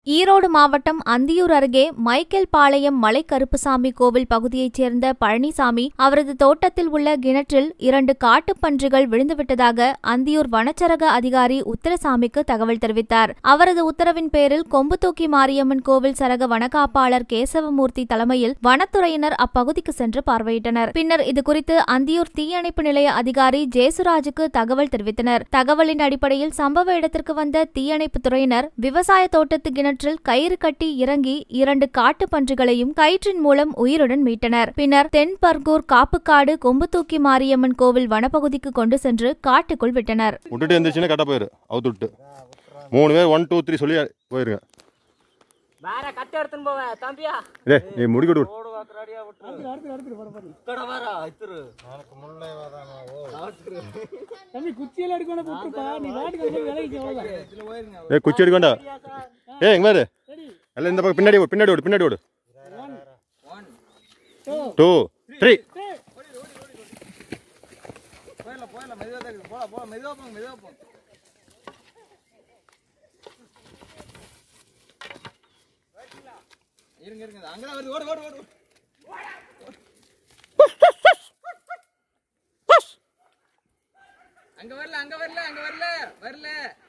ஈரோடு மாவட்டம் அந்தியூர் அருகே மைக்கேல் பாளையம் மலை கருப்புசாமி கோவில் பகுதியைச் சேர்ந்த பழனிசாமி அவரது தோட்டத்தில் உள்ள கிணற்றில் இரண்டு காட்டுப்பன்றிகள் விழுந்துவிட்டதாக அந்தியூர் வனச்சரக அதிகாரி உத்தரசாமிக்கு தகவல் தெரிவித்தார் அவரது உத்தரவின் பேரில் கொம்புதூக்கி மாரியம்மன் கோவில் சரக வனக்காப்பாளர் கேசவமூர்த்தி தலைமையில் வனத்துறையினர் அப்பகுதிக்கு சென்று பார்வையிட்டனர் பின்னர் இதுகுறித்து அந்தியூர் தீயணைப்பு நிலைய அதிகாரி ஜேசுராஜுக்கு தகவல் தெரிவித்தனர் தகவலின் அடிப்படையில் சம்பவ இடத்திற்கு வந்த தீயணைப்பு துறையினர் விவசாய தோட்டத்து கிணற்றில் கயிறு கட்டி இறங்கி இரண்டு காட்டுப் பன்றிகளையும் கயிற்றின் மூலம் உயிருடன் மீட்டனர் பின்னர் தென்பர்கூர் காப்புக்காடு கொம்புதூக்கி மாரியம்மன் கோவில் வனப்பகுதிக்கு கொண்டு சென்று காட்டுக்குள் விட்டனர் விட்டுட்டு இருந்துச்சுன்னா கரெக்டாக போயிரு அவுத்து விட்டு மூணு பேர் ஒன் டூ த்ரீ சொல்லி போயிருங்க வேற கத்தை எடுத்துன்னு போவேன் தம்பியா டேய் நீ முடிக்கிட்டு விடு தம்பி குச்சியில எடுக்கணும் விட்டுப்பா நீ வாட்டுக்கு வந்து விலைக்கு அவ்வளவுதான் ஏய் குச்சி எடுக்க வேண்டாம் ஏய் எங்க பாரு எல்லாம் இந்த பக்கம் பின்னாடி ஓடு பின்னாடி ஓடு பின்னாடி ஓடு டூ த்ரீ இருங்க இருங்க அங்கதான் வருது ஓடு ஓடு ஓடு அங்க வரல அங்க வரல அங்க வரல வரல